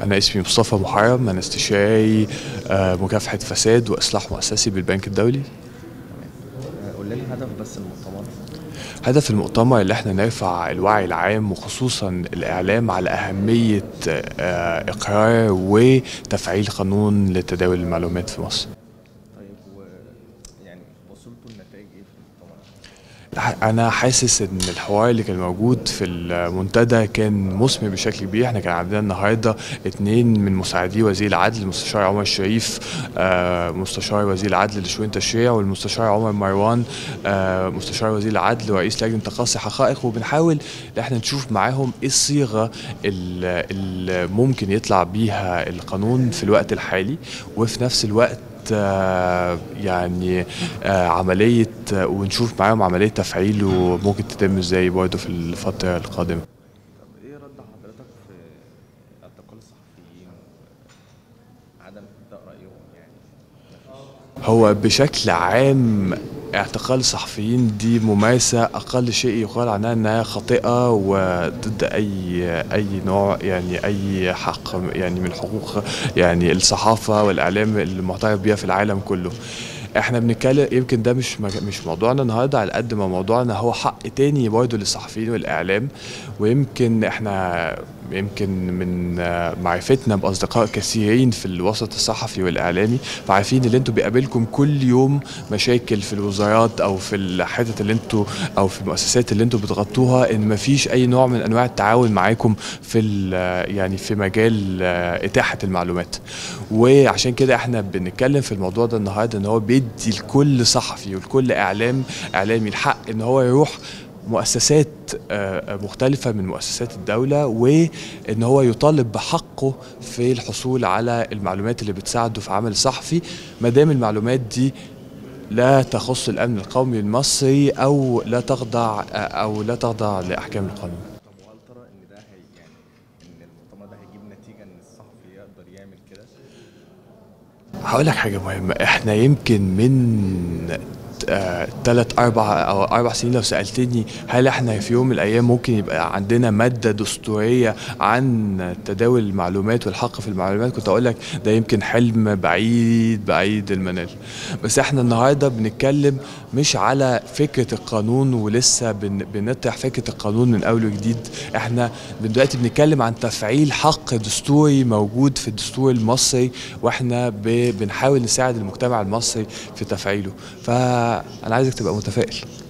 أنا اسمي مصطفى محرم أنا استشاري آه، مكافحة فساد وإصلاح مؤسسي بالبنك الدولي قول لنا هدف بس المؤتمر هدف المؤتمر اللي احنا نرفع الوعي العام وخصوصا الإعلام على أهمية آه، إقرار وتفعيل قانون لتداول المعلومات في مصر طيب و يعني وصلتوا لنتائج ايه في المؤتمر؟ انا حاسس ان الحوار اللي كان موجود في المنتدى كان مثمر بشكل كبير احنا كان عندنا النهارده اتنين من مساعدي وزير العدل المستشار عمر الشريف آه، مستشار وزير العدل لشؤون التشريع والمستشار عمر مروان آه، مستشار وزير العدل ورئيس لجنه تقصي حقائق وبنحاول ان احنا نشوف معاهم ايه الصيغه ال- اللي ممكن يطلع بيها القانون في الوقت الحالي وفي نفس الوقت آه، يعني آه، عملية آه، ونشوف معاهم عملية تفعيله ممكن تتم ازاي برضه في الفترة القادمة طب ايه رد حضرتك في اعتقال الصحفيين عدم ابداء رايهم يعني مفيش هو بشكل عام اعتقال الصحفيين دي ممارسة أقل شيء يقال عنها إنها خاطئة وضد أي أي نوع يعني أي حق يعني من حقوق يعني الصحافة والإعلام المعترف بيها في العالم كله. احنا بنتكلم يمكن ده مش مج- مش موضوعنا النهارده على قد ما موضوعنا هو حق تاني برضه للصحفيين والاعلام ويمكن احنا يمكن من آه، معرفتنا باصدقاء كثيرين في الوسط الصحفي والاعلامي فعارفين ان انتوا بيقابلكم كل يوم مشاكل في الوزارات او في الحتت اللي انتوا او في المؤسسات اللي انتوا بتغطوها ان مفيش اي نوع من انواع التعاون معاكم في ال- يعني في مجال آه، اتاحه المعلومات وعشان كده احنا بنتكلم في الموضوع ده النهارده ان هو بيدي لكل صحفي ولكل اعلام اعلامي الحق ان هو يروح مؤسسات آه، مختلفة من مؤسسات الدولة وإن هو يطالب بحقه في الحصول على المعلومات اللي بتساعده في عمل الصحفي ما دام المعلومات دي لا تخص الأمن القومي المصري أو لا تخضع أو لا تخضع لأحكام القانون طب وهل ترى ان ده هي يعني ان المؤتمر ده هيجيب نتيجه ان الصحفي يقدر يعمل كده؟ هقول لك حاجة مهمة احنا يمكن من آه، تلات أربع أو أربع سنين لو سألتني هل احنا في يوم من الأيام ممكن يبقى عندنا مادة دستورية عن تداول المعلومات والحق في المعلومات كنت أقول لك ده يمكن حلم بعيد بعيد المنال بس احنا النهاردة بنتكلم مش على فكرة القانون ولسه بن بنطرح فكرة القانون من أول وجديد احنا دلوقتي بنتكلم عن تفعيل حق دستوري موجود في الدستور المصري واحنا ب- بنحاول نساعد المجتمع المصري في تفعيله فأنا عايزك تبقى متفائل